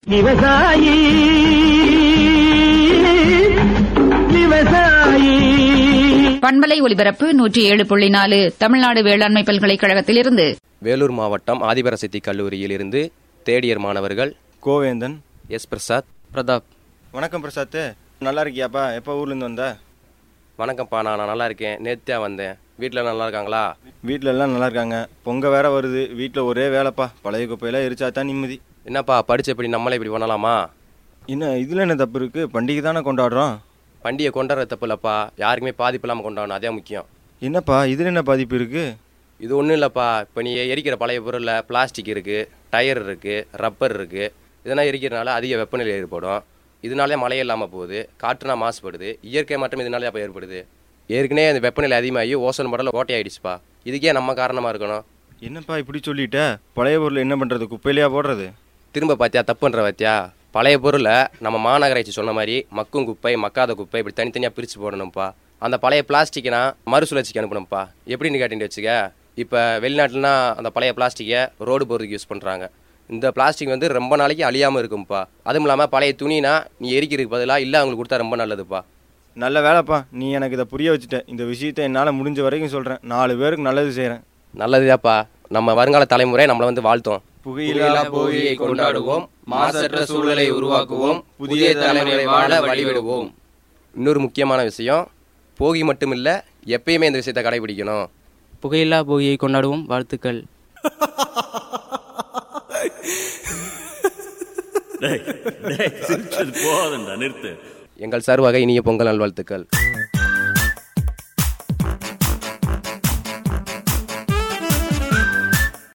விவசாயி விவசாயி பண்பலை ஒலிபரப்பு நூற்றி ஏழு புள்ளி நாலு தமிழ்நாடு வேளாண்மை பல்கலைக்கழகத்திலிருந்து வேலூர் மாவட்டம் ஆதிபரசக்தி கல்லூரியில் இருந்து தேர்ட் இயர் மாணவர்கள் கோவேந்தன் எஸ் பிரசாத் பிரதாப் வணக்கம் பிரசாத் நல்லா இருக்கியாப்பா எப்போ ஊர்லேருந்து வந்த வணக்கம்ப்பா நான் நான் நல்லா இருக்கேன் நேத்தியா வந்தேன் வீட்டில் நல்லா இருக்காங்களா வீட்டில் எல்லாம் நல்லா இருக்காங்க பொங்க வேற வருது வீட்டில் ஒரே வேலைப்பா பழைய குப்பையெல்லாம் எரிச்சா தான் நிம்மதி என்னப்பா படிச்சு இப்படி நம்மளே இப்படி பண்ணலாமா என்ன இதில் என்ன தப்பு இருக்குது பண்டிகை தானே கொண்டாடுறோம் வண்டியை கொண்டாடுற தப்பு இல்லைப்பா யாருக்குமே பாதிப்பு இல்லாமல் கொண்டாடணும் அதே முக்கியம் என்னப்பா இதில் என்ன பாதிப்பு இருக்குது இது ஒன்றும் இல்லைப்பா இப்போ நீ எரிக்கிற பழைய பொருளில் பிளாஸ்டிக் இருக்குது டயர் இருக்குது ரப்பர் இருக்குது இதெல்லாம் எரிக்கிறனால அதிக வெப்பநிலை ஏற்படும் இதனாலே மழை இல்லாமல் போகுது காற்றுனா மாசுபடுது இயற்கை மாற்றம் இதனாலே அப்போ ஏற்படுது ஏற்கனவே அந்த வெப்பநிலை அதிகமாகி ஓசோன் மடல ஓட்டையாயிடுச்சுப்பா இதுக்கே நம்ம காரணமாக இருக்கணும் என்னப்பா இப்படி சொல்லிட்ட பழைய பொருள் என்ன பண்ணுறது குப்பையிலையா போடுறது திரும்ப பார்த்தியா தப்புன்ற பார்த்தியா பழைய பொருளை நம்ம மாநகராட்சி சொன்ன மாதிரி மக்கும் குப்பை மக்காத குப்பை இப்படி தனித்தனியாக பிரித்து போடணும்ப்பா அந்த பழைய பிளாஸ்டிக்கை மறுசுழற்சிக்கு அனுப்பணும்ப்பா எப்படின்னு கேட்டீங்கன்னு வச்சுக்க இப்போ வெளிநாட்டுலனா அந்த பழைய பிளாஸ்டிக்கை ரோடு போகிறதுக்கு யூஸ் பண்ணுறாங்க இந்த பிளாஸ்டிக் வந்து ரொம்ப நாளைக்கு அழியாமல் இருக்கும்ப்பா அதுவும் இல்லாமல் பழைய துணினா நீ எரிக்கிறதுக்கு பதிலாக இல்லை அவங்களுக்கு கொடுத்தா ரொம்ப நல்லதுப்பா நல்ல வேலைப்பா நீ எனக்கு இதை புரிய வச்சுட்ட இந்த விஷயத்தை என்னால் முடிஞ்ச வரைக்கும் சொல்கிறேன் நாலு பேருக்கு நல்லது செய்கிறேன் நல்லதுதாப்பா நம்ம வருங்கால தலைமுறை நம்மளை வந்து வாழ்த்தோம் புகையில்லா போகியை கொண்டாடுவோம் மாசற்ற சூழலை உருவாக்குவோம் புதிய தலைமுறை வாழ வழிவிடுவோம் இன்னொரு முக்கியமான விஷயம் போகி மட்டும் இல்ல எப்பயுமே இந்த விஷயத்தை கடைபிடிக்கணும் புகையில்லா போகியை கொண்டாடுவோம் வாழ்த்துக்கள் டேய், டேய், சிரிச்சது போதும்டா நிறுத்து எங்கள் சார்பாக இனிய பொங்கல் நல்வாழ்த்துக்கள்